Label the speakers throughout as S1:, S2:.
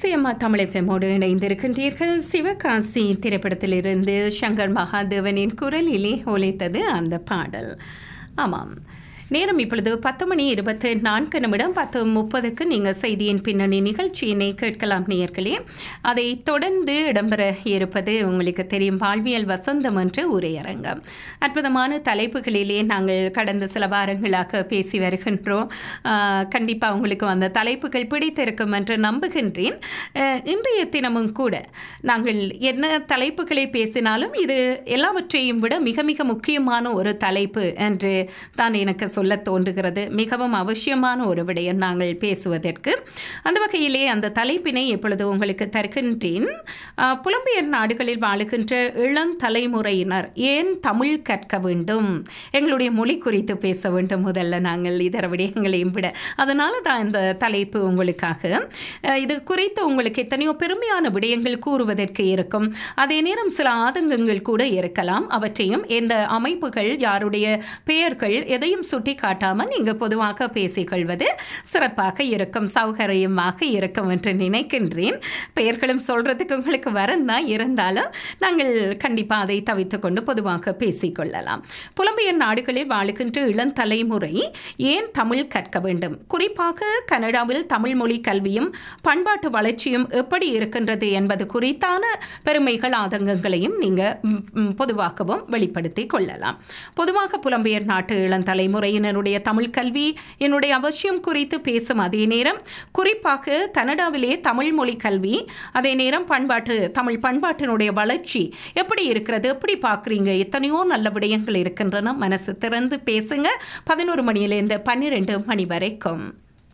S1: சிஎம்ஆ தமிழ் எஃப்எம்மோடு இணைந்திருக்கின்றீர்கள் சிவகாசி திரைப்படத்திலிருந்து சங்கர் மகாதேவனின் குரலிலே ஒலித்தது அந்த பாடல் ஆமாம் நேரம் இப்பொழுது பத்து மணி இருபத்து நான்கு நிமிடம் பத்து முப்பதுக்கு நீங்கள் செய்தியின் பின்னணி நிகழ்ச்சியினை கேட்கலாம் நேயர்களே அதை தொடர்ந்து இடம்பெற இருப்பது உங்களுக்கு தெரியும் வாழ்வியல் வசந்தம் என்ற உரையரங்கம் அற்புதமான தலைப்புகளிலே நாங்கள் கடந்த சில வாரங்களாக பேசி வருகின்றோம் கண்டிப்பாக உங்களுக்கு அந்த தலைப்புகள் பிடித்திருக்கும் என்று நம்புகின்றேன் அஹ், இன்றைய தினமும் கூட நாங்கள் என்ன தலைப்புகளை பேசினாலும் இது எல்லாவற்றையும் விட மிக மிக முக்கியமான ஒரு தலைப்பு என்று தான் எனக்கு சொல்ல தோன்றுகிறது மிகவும் அவசியமான ஒரு விடயம் நாங்கள் பேசுவதற்கு அந்த வகையிலே அந்த தலைப்பினை இப்பொழுது உங்களுக்கு தருகின்றேன் அஹ், புலம்பெயர் நாடுகளில் வாழுகின்ற இளம் தலைமுறையினர் ஏன் தமிழ் கற்க வேண்டும் எங்களுடைய மொழி குறித்து பேச வேண்டும் முதல்ல நாங்கள் இதர விடயங்களையும் விட அதனால தான் இந்த தலைப்பு உங்களுக்காக அஹ், இது குறித்து உங்களுக்கு எத்தனையோ பெருமையான விடயங்கள் கூறுவதற்கு இருக்கும் அதே நேரம் சில ஆதங்கங்கள் கூட இருக்கலாம் அவற்றையும் இந்த அமைப்புகள் யாருடைய பெயர்கள் எதையும் சுட்டி காட்டாமல் நீங்கள் பொதுவாக பேசிக்கொள்வது சிறப்பாக இருக்கும் சௌகரியமாக இருக்கும் என்று நினைக்கின்றேன் பெயர்களும் சொல்றதுக்கு உங்களுக்கு வரம் தான் இருந்தாலும் நாங்கள் கண்டிப்பாக அதை தவித்து கொண்டு பொதுவாக பேசிக்கொள்ளலாம் புலம்பெயர் நாடுகளில் வாழுகின்ற இளம் தலைமுறை ஏன் தமிழ் கற்க வேண்டும் குறிப்பாக கனடாவில் தமிழ் மொழி கல்வியும் பண்பாட்டு வளர்ச்சியும் எப்படி இருக்கின்றது என்பது குறித்தான பெருமைகள் ஆதங்கங்களையும் நீங்கள் பொதுவாகவும் வெளிப்படுத்தி கொள்ளலாம் பொதுவாக புலம்பெயர் நாட்டு இளம் தலைமுறையினருடைய தமிழ் கல்வி என்னுடைய அவசியம் குறித்து பேசும் அதே நேரம் குறிப்பாக கனடாவிலே தமிழ் மொழி கல்வி அதே நேரம் பண்பாட்டு தமிழ் பண்பாட்டினுடைய வளர்ச்சி எப்படி இருக்கிறது எப்படி பார்க்குறீங்க எத்தனையோ நல்ல விடயங்கள் இருக்கின்றன மனசு திறந்து பேசுங்க பதினோரு மணியிலேருந்து பன்னிரெண்டு மணி வரைக்கும்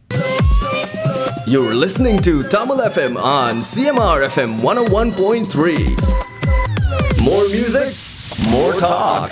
S2: You're listening to Tamil FM on CMR FM 101.3. More music, more talk.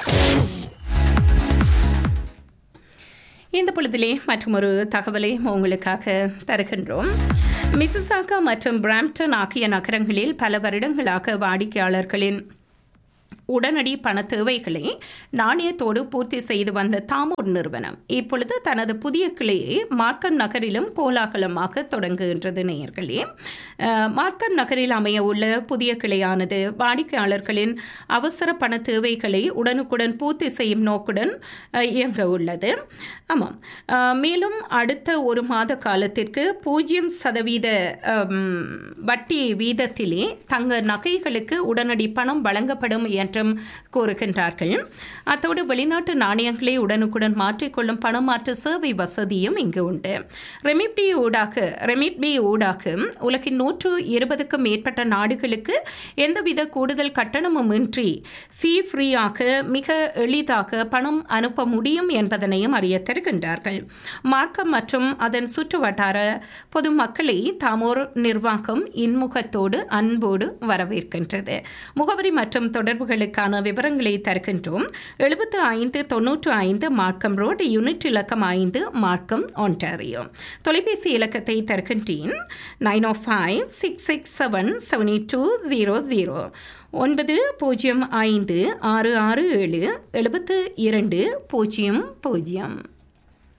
S1: இந்த பொழுதிலே மற்றொரு தகவலை உங்களுக்காக தருகின்றோம் மிசிசாகா மற்றும் பிராம்ப்டன் ஆகிய நகரங்களில் பல வருடங்களாக வாடிக்கையாளர்களின் உடனடி பண தேவைகளை நாணயத்தோடு பூர்த்தி செய்து வந்த தாமூர் நிறுவனம் இப்பொழுது தனது புதிய கிளையை மார்க்கன் நகரிலும் கோலாகலமாக தொடங்குகின்றது நேயர்களே அஹ், மார்க்கன் நகரில் அமைய உள்ள புதிய கிளையானது வாடிக்கையாளர்களின் அவசர பண தேவைகளை உடனுக்குடன் பூர்த்தி செய்யும் நோக்குடன் அஹ், இயங்க உள்ளது ஆமாம் அஹ், மேலும் அடுத்த ஒரு மாத காலத்திற்கு பூஜ்ஜியம் சதவீத அம், வட்டி வீதத்திலே தங்க நகைகளுக்கு உடனடி பணம் வழங்கப்படும் என்றும் கூறுகின்றார்கள் அத்தோடு வெளிநாட்டு நாணயங்களை உடனுக்குடன் மாற்றிக்கொள்ளும் பணமாற்று சேவை வசதியும் இங்கு உண்டு ரெமிட்பி ஊடாக ரெமிட்பி ஊடாக உலகின் நூற்று இருபதுக்கும் மேற்பட்ட நாடுகளுக்கு எந்தவித கூடுதல் கட்டணமும் இன்றி ஃபீ ஃப்ரீயாக மிக எளிதாக பணம் அனுப்ப முடியும் என்பதனையும் அறிய தருகின்றார்கள் மார்க்கம் மற்றும் அதன் சுற்று வட்டார பொதுமக்களை தாமோர் நிர்வாகம் இன்முகத்தோடு அன்போடு வரவேற்கின்றது முகவரி மற்றும் தொடர்புகளுக்கான விவரங்களை தருகின்றோம் எழுபத்து ஐந்து தொன்னூற்று ஐந்து மார்க்கம் ரோடு யூனிட் இலக்கம் ஐந்து மார்க்கம் ஒன்டாரியோ தொலைபேசி இலக்கத்தை தருகின்றேன் nine O five six six seven seven two zero zero ஒன்பது பூஜ்ஜியம் ஐந்து ஆறு ஆறு ஏழு எழுபத்து இரண்டு பூஜ்ஜியம் பூஜ்ஜியம்